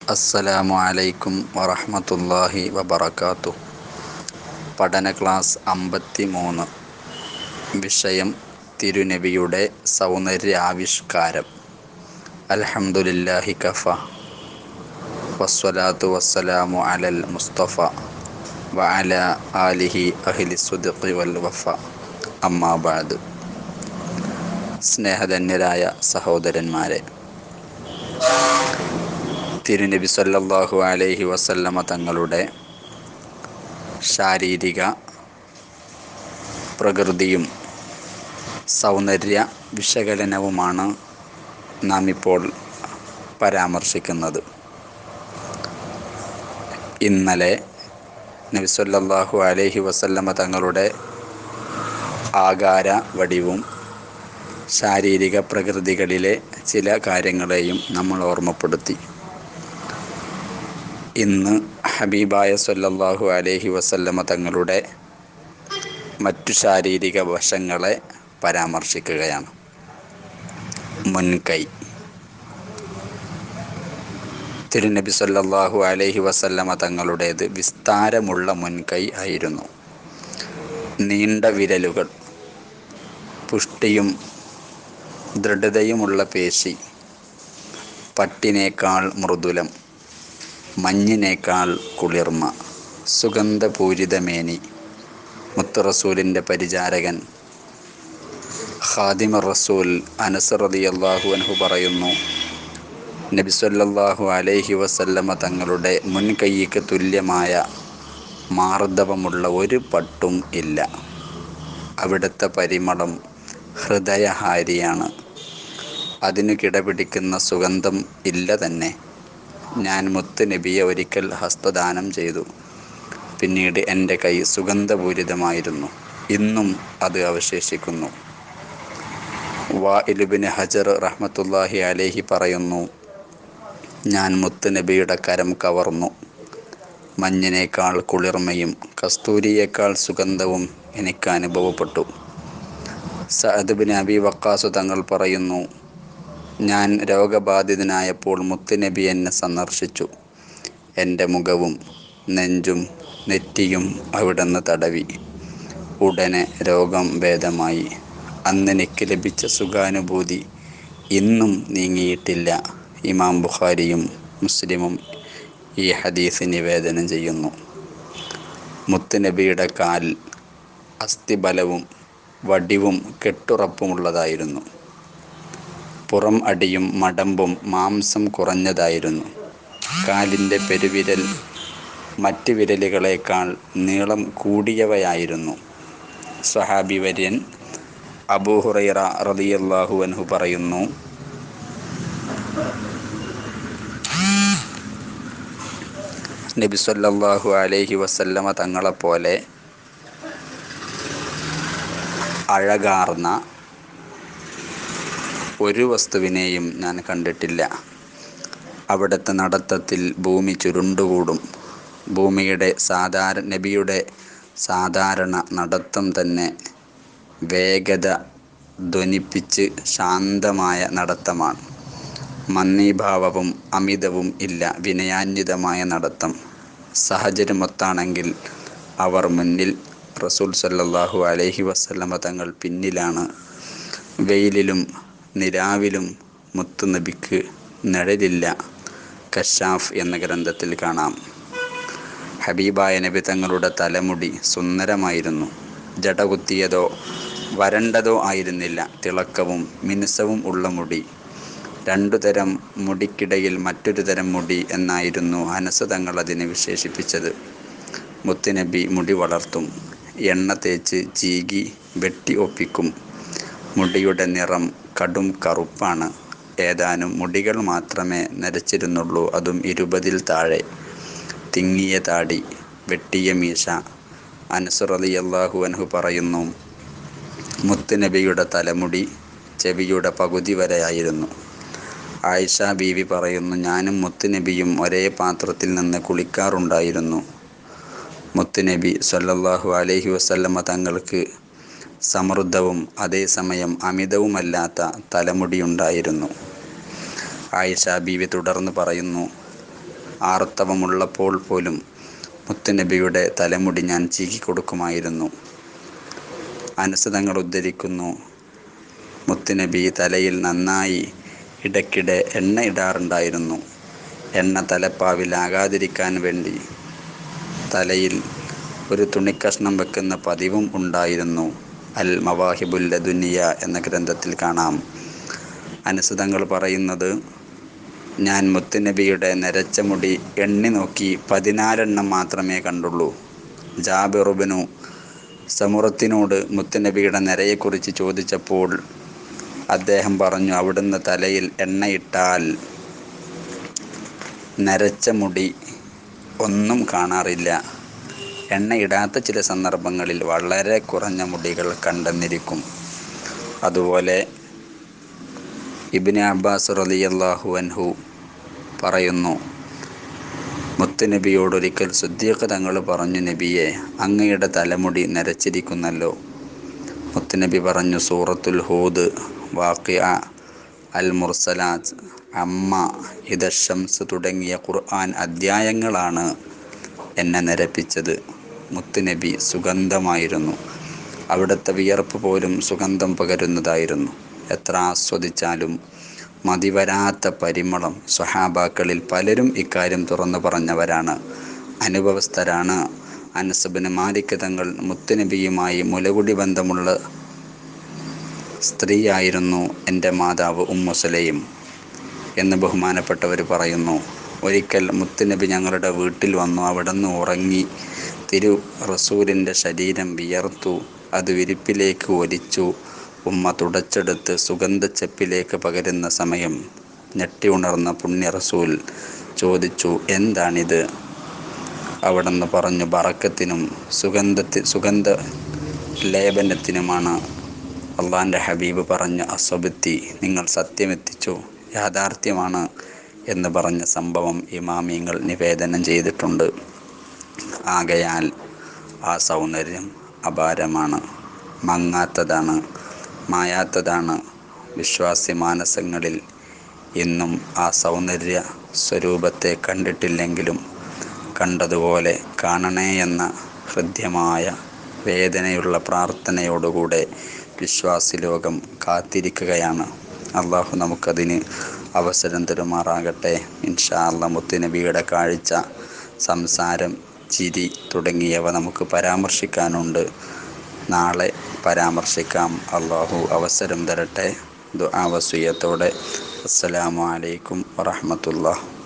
അസ്സലാമു അലൈക്കും വറഹ്മത്തുള്ളാഹി വബറകാതുഹു പഠന ക്ലാസ് അമ്പത്തി മൂന്ന് വിഷയം തിരുനബിയുടെ സൗന്ദര്യാവിഷ്കാരം അൽഹംദുലില്ലാഹി കഫ വസ്സലാത്തു വസ്സലാമു അലൽ മുസ്തഫ വഅല ആലിഹി അഹ്ലി സുദ്ഖി വൽ വഫ അമ്മാ ബഅദ് സ്നേഹധന്യരായ സഹോദരന്മാരെ തിരുനബി സല്ലല്ലാഹു അലൈഹി വസല്ലമ തങ്ങളുടെ ശാരീരിക പ്രകൃതിയും സൗന്ദര്യ വിശകലനവുമാണ് നാം ഇപ്പോൾ പരാമർശിക്കുന്നത് ഇന്നലെ നബി സല്ലല്ലാഹു അലൈഹി വസല്ലമ തങ്ങളുടെ ആകാര വടിവും ശാരീരിക പ്രകൃതികളിലെ ചില കാര്യങ്ങളെയും നമ്മൾ ഓർമ്മപ്പെടുത്തി ഇന്ന് ഹബീബായ സല്ലല്ലാഹു അലൈഹി വസല്ലമ തങ്ങളുടെ മറ്റു ശാരീരിക വശങ്ങളെ പരാമർശിക്കുകയാണ് മുൻകൈ തിരുനബി സല്ലല്ലാഹു അലൈഹി വസല്ലമ തങ്ങളുടേത് വിസ്താരമുള്ള മുൻകൈ ആയിരുന്നു നീണ്ട വിരലുകൾ പുഷ്ടിയും ദൃഢതയുമുള്ള പേശി പട്ടിനേക്കാൾ മൃദുലം മഞ്ഞിനേക്കാൾ കുളിർമ സുഗന്ധപൂരിതമേനി മുത്തുറസൂലിൻ്റെ പരിചാരകൻ ഖാദിമ റസൂൽ അനസ് റളിയല്ലാഹു അൻഹു പറയുന്നു നബി സല്ലല്ലാഹു അലൈഹി വസല്ലമ തങ്ങളുടെ മുൻകൈയ്ക്ക് തുല്യമായ മാർദ്ദവമുള്ള ഒരു പട്ടും ഇല്ല അവിടുത്തെ പരിമളം ഹൃദയഹാരിയാണ് അതിനു കിടപിടിക്കുന്ന സുഗന്ധം ഇല്ല തന്നെ ഞാൻ മുത്ത് നബിയെ ഒരിക്കൽ ഹസ്തദാനം ചെയ്തു പിന്നീട് എൻ്റെ കൈ സുഗന്ധപൂരിതമായിരുന്നു ഇന്നും അത് അവശേഷിക്കുന്നു വാ ഇലുബിന് ഹജർ റഹ്മത്തുല്ലാഹി അലേഹി പറയുന്നു ഞാൻ മുത്ത് നബിയുടെ കരം കവർന്നു മഞ്ഞിനേക്കാൾ കുളിർമയും കസ്തൂരിയേക്കാൾ സുഗന്ധവും എനിക്ക് അനുഭവപ്പെട്ടു സഅദ് ബിൻ അബി വക്കാസു തങ്ങൾ പറയുന്നു ഞാൻ രോഗബാധിതനായപ്പോൾ മുത്തുനബി എന്നെ സന്ദർശിച്ചു എൻ്റെ മുഖവും നെഞ്ചും നെറ്റിയും അവിടുന്ന് തടവി ഉടനെ രോഗം ഭേദമായി അന്ന് എനിക്ക് ലഭിച്ച സുഖാനുഭൂതി ഇന്നും നീങ്ങിയിട്ടില്ല ഇമാം ബുഖാരിയും മുസ്ലിമും ഈ ഹദീസ് നിവേദനം ചെയ്യുന്നു മുത്തുനബിയുടെ കാൽ അസ്ഥിബലവും വടിവും കെട്ടുറപ്പുമുള്ളതായിരുന്നു പുറം അടിയും മടമ്പും മാംസം കുറഞ്ഞതായിരുന്നു കാലിൻ്റെ പെരുവിരൽ മറ്റ് വിരലുകളേക്കാൾ നീളം കൂടിയവയായിരുന്നു സ്വഹാബി വര്യൻ അബൂഹുറൈറ റളിയല്ലാഹു അൻഹു പറയുന്നു നബി സല്ലല്ലാഹു അലൈഹി വസല്ലമ തങ്ങളെപ്പോലെ അഴകാർന്ന ഒരു വസ്തുവിനെയും ഞാൻ കണ്ടിട്ടില്ല അവിടുത്തെ നടത്തത്തിൽ ഭൂമി ചുരുണ്ടുകൂടും ഭൂമിയുടെ സാധാരണ നബിയുടെ സാധാരണ നടത്തം തന്നെ വേഗത ധ്വനിപ്പിച്ച് ശാന്തമായ നടത്തമാണ് മന്ദീഭാവവും അമിതവും ഇല്ല വിനയാന്വിതമായ നടത്തം സഹചര്യമൊത്താണെങ്കിൽ അവർ മുന്നിൽ റസൂൽ സല്ലല്ലാഹു അലൈഹി വസല്ലമ തങ്ങൾ പിന്നിലാണ് വെയിലിലും നിലാവിലും മുത്തുനബിക്ക് നിഴലില്ല കശാഫ് എന്ന ഗ്രന്ഥത്തിൽ കാണാം ഹബീബായ നബി തങ്ങളുടെ തലമുടി സുന്ദരമായിരുന്നു ജടകുത്തിയതോ വരണ്ടതോ ആയിരുന്നില്ല തിളക്കവും മിനുസവും ഉള്ള മുടി രണ്ടു തരം മുടിക്കിടയിൽ മറ്റൊരു തരം മുടി എന്നായിരുന്നു അനസ് തങ്ങൾ അതിനെ വിശേഷിപ്പിച്ചത് മുത്തുനബി മുടി വളർത്തും എണ്ണ തേച്ച് ചീകി വെട്ടി ഒപ്പിക്കും മുടിയുടെ നിറം കടും കറുപ്പാണ് ഏതാനും മുടികൾ മാത്രമേ നരച്ചിരുന്നുള്ളൂ അതും ഇരുപതിൽ താഴെ തിങ്ങിയ താടി വെട്ടിയ മീശ അനസുറലി അള്ളാഹു അൻഹു പറയുന്നു മുത്തുനബിയുടെ തലമുടി ചെവിയുടെ പകുതി വരെയായിരുന്നു ആയിഷ ബീവി പറയുന്നു ഞാനും മുത്തുനബിയും ഒരേ പാത്രത്തിൽ നിന്ന് കുളിക്കാറുണ്ടായിരുന്നു മുത്തുനബി സല്ലല്ലാഹു അലൈഹി വസല്ലമ തങ്ങൾക്ക് സമൃദ്ധവും അതേസമയം അമിതവുമല്ലാത്ത തലമുടിയുണ്ടായിരുന്നു ആയിഷ ബീവി തുടർന്ന് പറയുന്നു ആർത്തവമുള്ളപ്പോൾ പോലും മുത്തുനബിയുടെ തലമുടി ഞാൻ ചീകി കൊടുക്കുമായിരുന്നു അനുസതങ്ങൾ ഉദ്ധരിക്കുന്നു മുത്തുനബി തലയിൽ നന്നായി ഇടയ്ക്കിടെ എണ്ണ ഇടാറുണ്ടായിരുന്നു എണ്ണ തലപ്പാവിലാകാതിരിക്കാൻ വേണ്ടി തലയിൽ ഒരു തുണിക്കഷ്ണം വെക്കുന്ന പതിവും ഉണ്ടായിരുന്നു അൽ മവാഹിബുൽ ദുനിയ എന്ന ഗ്രന്ഥത്തിൽ കാണാം അനുസതങ്ങൾ പറയുന്നത് ഞാൻ മുത്തുനബിയുടെ നരച്ച മുടി എണ്ണി നോക്കി പതിനാലെണ്ണം മാത്രമേ കണ്ടുള്ളൂ ജാബിറുബിനു സമുറത്തിനോട് മുത്തുനബിയുടെ നിരയെക്കുറിച്ച് ചോദിച്ചപ്പോൾ അദ്ദേഹം പറഞ്ഞു അവിടുന്ന് തലയിൽ എണ്ണയിട്ടാൽ നരച്ച മുടി ഒന്നും കാണാറില്ല എണ്ണയിടാത്ത ചില സന്ദർഭങ്ങളിൽ വളരെ കുറഞ്ഞ മുടികൾ കണ്ടെന്നിരിക്കും അതുപോലെ ഇബിന് അബ്ബാസ് റലിയല്ലാഹു അൻഹു പറയുന്നു മുത്തുനബിയോട് ഒരിക്കൽ സുദ്ദീഖ് തങ്ങൾ പറഞ്ഞു നബിയെ അങ്ങയുടെ തലമുടി നരച്ചിരിക്കുന്നല്ലോ മുത്തുനബി പറഞ്ഞു സൂറത്തുൽ ഹൂദ് വാക്കിയ അൽ മുർസലാത്ത് അമ്മ ഇദഷംസ് തുടങ്ങിയ ഖുർആൻ അധ്യായങ്ങളാണ് എന്നെ നരപ്പിച്ചത് മുത്തുനബി സുഗന്ധമായിരുന്നു അവിടുത്തെ വിയർപ്പ് പോലും സുഗന്ധം പകരുന്നതായിരുന്നു എത്ര ആസ്വദിച്ചാലും മതിവരാത്ത പരിമളം സ്വഹാബാക്കളിൽ പലരും ഇക്കാര്യം തുറന്നു പറഞ്ഞവരാണ് അനുഭവസ്ഥരാണ് അനസബിന് മാലിക് തങ്ങൾ മുത്തുനബിയുമായി മുലകുടി ബന്ധമുള്ള സ്ത്രീയായിരുന്നു എൻ്റെ മാതാവ് ഉമ്മുസലയും എന്ന് ബഹുമാനപ്പെട്ടവർ പറയുന്നു ഒരിക്കൽ മുത്തുനബി ഞങ്ങളുടെ വീട്ടിൽ വന്നു അവിടെ നിന്ന് ഉറങ്ങി തിരു റസൂലിൻ്റെ ശരീരം വിയർത്തു അത് വിരിപ്പിലേക്ക് ഒലിച്ചു ഉമ്മ തുടച്ചെടുത്ത് സുഗന്ധച്ചെപ്പിലേക്ക് പകരുന്ന സമയം ഞെട്ടി ഉണർന്ന പുണ്യ റസൂൽ ചോദിച്ചു എന്താണിത് അവിടെ നിന്ന് പറഞ്ഞു ബറക്കത്തിനും സുഗന്ധത്തി സുഗന്ധ ലേപനത്തിനുമാണ് അള്ളാൻ്റെ ഹബീബ് പറഞ്ഞ അസ്വബത്തി നിങ്ങൾ സത്യമെത്തിച്ചു യാഥാർത്ഥ്യമാണ് എന്ന് പറഞ്ഞ സംഭവം ഇമാമിയങ്ങൾ നിവേദനം ചെയ്തിട്ടുണ്ട് ആകയാൽ ആ സൗന്ദര്യം അപാരമാണ് മങ്ങാത്തതാണ് മായാത്തതാണ് വിശ്വാസി മാനസങ്ങളിൽ ഇന്നും ആ സൗന്ദര്യ സ്വരൂപത്തെ കണ്ടിട്ടില്ലെങ്കിലും കണ്ടതുപോലെ കാണണേ എന്ന ഹൃദ്യമായ വേദനയുള്ള പ്രാർത്ഥനയോടുകൂടെ വിശ്വാസി ലോകം കാത്തിരിക്കുകയാണ് അള്ളാഹു നമുക്കതിന് അവസരം തരുമാറാകട്ടെ ഇൻഷാ അല്ല മുത്തുനബിയുടെ കാഴ്ച സംസാരം ചിരി തുടങ്ങിയവ നമുക്ക് പരാമർശിക്കാനുണ്ട് നാളെ പരാമർശിക്കാം അള്ളാഹു അവസരം തരട്ടെ ദുആ വസിയത്തോടെ അസ്സലാമു അലൈക്കും വറഹ്മത്തുള്ളാഹി